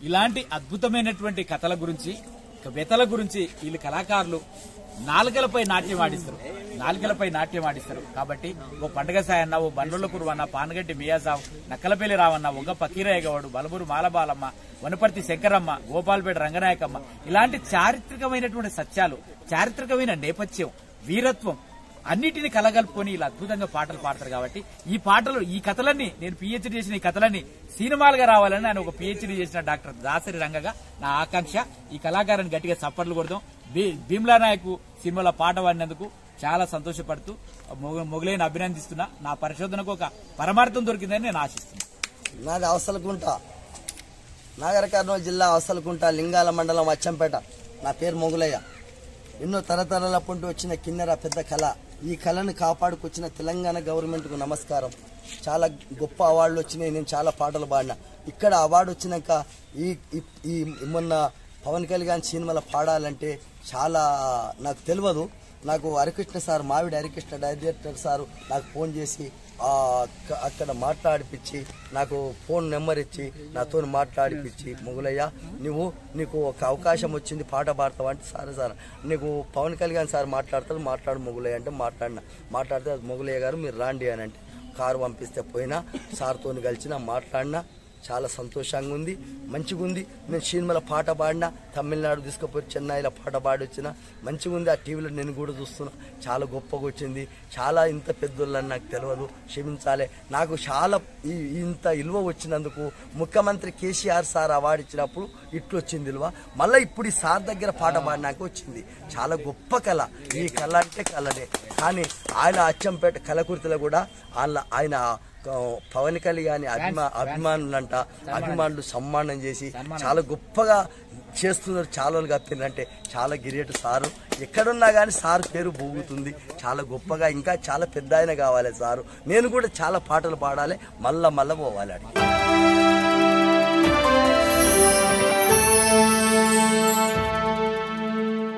ఇలాంటి అద్భుతమైనటువంటి కథల గురించి వ్యతల గురించి వీళ్ళు కళాకారులు నాలుకలపై నాట్యం ఆడిస్తారు నాలుకలపై నాట్యం ఆడిస్తారు కాబట్టి ఓ పండగ సాయన్న ఓ బండ్రుల కురువన్న పానగంటి మియాసావ్ నక్కలపల్లి రావన్న ఒగ్గ పకీరయ్య గౌడు బలబూరు మాలబాలమ్మ వనపర్తి శంకరమ్మ గోపాల్పేట రంగనాయకమ్మ ఇలాంటి చారిత్రకమైనటువంటి సత్యాలు చారిత్రకమైన నేపథ్యం వీరత్వం అన్నిటిని కలగలుపుకొని ఇలా అద్భుతంగా పాటలు పాడతారు కాబట్టి ఈ పాటలు ఈ కథలన్నీ నేను పిహెచ్డీ చేసిన ఈ కథలన్నీ సినిమాలుగా రావాలని నేను ఒక పిహెచ్డీ చేసిన డాక్టర్ దాసరి రంగగా నా ఆకాంక్ష ఈ కళాకారాన్ని గట్టిగా చప్పట్లు కొడదాం భీ- భీమ్లా నాయకు సినిమాలో పాట పాడినందుకు చాలా సంతోషపడుతూ మొగ- మొగలైన అభినందిస్తున్నా నా పరిశోధనకు ఒక పరమార్థం దొరికిందని నేను ఆశిస్తున్నాను నాది అవసలకుంట నాగర కర్నూలు జిల్లా అవసలకుంట లింగాల మండలం అచ్చంపేట నా పేరు మొగులయ్య ఎన్నో తరతరాల పంటూ వచ్చిన కిన్నెర పెద్ద కళ ఈ కళను కాపాడుకొచ్చిన తెలంగాణ గవర్నమెంట్కు నమస్కారం చాలా గొప్ప అవార్డులు వచ్చినాయి నేను చాలా పాటలు పాడినా ఇక్కడ అవార్డు వచ్చినాక ఈ ఈ- ఈ మొన్న పవన్ కళ్యాణ్ సినిమాలో పాడాలంటే చాలా నాకు తెలియదు నాకు Harikrishna sir Mavidi Harikrishna director sir నాకు ఫోన్ చేసి ఆ అక్క- అక్కడ మాట్లాడిపించి నాకు ఫోన్ నెంబర్ ఇచ్చి నాతో మాట్లాడిపించి మొగులయ్య నువ్వు నీకు ఒక అవకాశం వచ్చింది పాట పాడతావు అంటే సరే సార్ నీకు పవన్ కళ్యాణ్ సార్ మాట్లాడతారు మాట్లాడు మొగులయ్య అంటే మాట్లాడిన మాట్లాడితే మొగులయ్య గారు మీరు రాండి అని అంటే కారు పంపిస్తే పోయినా సార్తో కలిసిన మాట్లాడినా చాలా సంతోషంగా ఉంది మంచిగా ఉంది నేను సినిమాలో పాట పాడినా తమిళనాడు తీసుకుపోయి చెన్నైలో పాట పాడి వచ్చిన మంచిగా ఉంది ఆ టీవీలో నేను కూడా చూస్తున్నా చాలా గొప్పగా వచ్చింది చాలా ఇంత పెద్దోళ్ళని నాకు తెలియదు క్షమించాలి నాకు చాలా ఈ- ఇంత ఇలువ వచ్చినందుకు ముఖ్యమంత్రి కేసీఆర్ సార్ అవార్డు ఇచ్చినప్పుడు ఇట్లు వచ్చింది ఇలువ మళ్ళీ ఇప్పుడు ఈ సార్ దగ్గర పాట పాడినాక వచ్చింది చాలా గొప్ప కళ ఈ కళ అంటే కళనే కానీ ఆయన అచ్చంపేట కలకుర్తిలో కూడా వాళ్ళ ఆయన ఆ, పవన్ కళ్యాణ్ అభిమా అభిమానులంట అభిమానులు సమ్మానం చేసి చాలా గొప్పగా చేస్తున్నారు చాలా వాళ్ళు కప్పిందంటే చాలా గిరేటు సారు ఎక్కడున్నా కానీ సార్ పేరు పోగుతుంది చాలా గొప్పగా ఇంకా చాలా పెద్ద ఆయన కావాలి సారు నేను కూడా చాలా పాటలు పాడాలి మళ్ళా మళ్ళా పోవాలి అడిగి